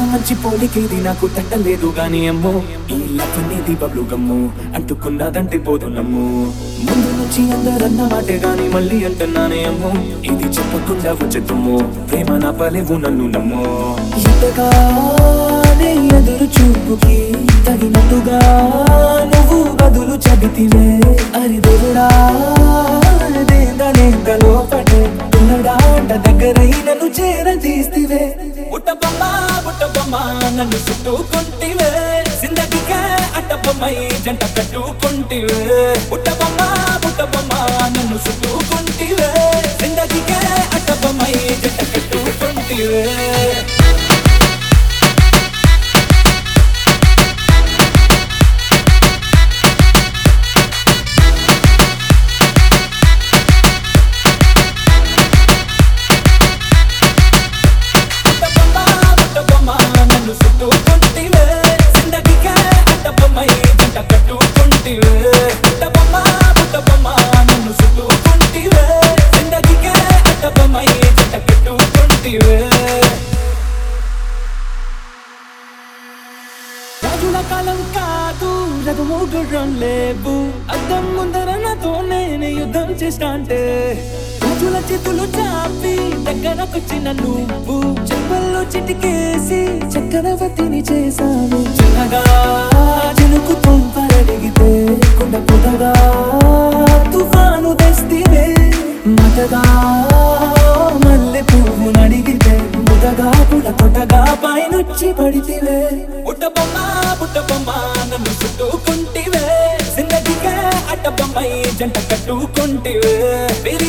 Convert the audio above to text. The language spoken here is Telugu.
మంచి పోలికేది నాకు తట్టలేదు గాని అమ్మో ఈ లవ్ అనేది బబ్లు గమ్ము అంటుకున్నదంటే పోదు నమ్ము ముందు నుంచి అందరన్న మాటే గాని మళ్ళీ అంటున్నానే అమ్మో ఇది చెప్పకుండా వచ్చే తుమ్ము ప్రేమ నా పలేవు నన్ను నమ్ము ఎంతగానే ఎదురు చూపుకి తగినట్టుగా నువ్వు బదులు చెబితివే అరి దేవుడా దేందనేంతలో పడే ఉన్నడాట దగ్గరై నన్ను చేరదీస్తివే బుట్టబొమ్మ బుట్టబొమ్మ నన్ను చుట్టుకుంటివే జిందగీకే అట్టబొమ్మై జంట కట్టుకుంటివే బుట్టబొమ్మ బుట్టబొమ్మ నన్ను చుట్టుకుంటివే జిందగీకే అట్టబొమ్మై జంట కట్టుకుంటివే బుట్టబొమ్మ బుట్టబొమ్మ నన్ను చుట్టుకుంటివే జిందగీకే అట్టబొమ్మై జంట కట్టుకుంటివే బుట్టబొమ్మ బుట్టబొమ్మ నన్ను చుట్టుకుంటివే జిందగీకే అట్టబొమ్మై జంట కట్టుకుంటివే రాజుల కాలం కాదు రథము గుర్రం లేవు అద్దం ముందర నాతో నేను యుద్ధం చేస్తాంటే రాజుల చేతులు చాపి దగ్గరకొచ్చిన నువ్వు చెంపల్లో చిటికేసి చక్రవర్తిని చేశాను చిన్నగా చినుకు తుంపరడిగితే కొండ పొదగా తుఫాను తెస్తివే మతగా మల్లె పువ్వు నడిగితే ముదగా పుడ తొటగా పైనొచ్చి పడితివే బుట్టబొమ్మ బుట్టబొమ్మ నన్ను చుట్టుకుంటివే జిందగీకే అట్టబొమ్మై జంట కట్టుకుంటివే పెరి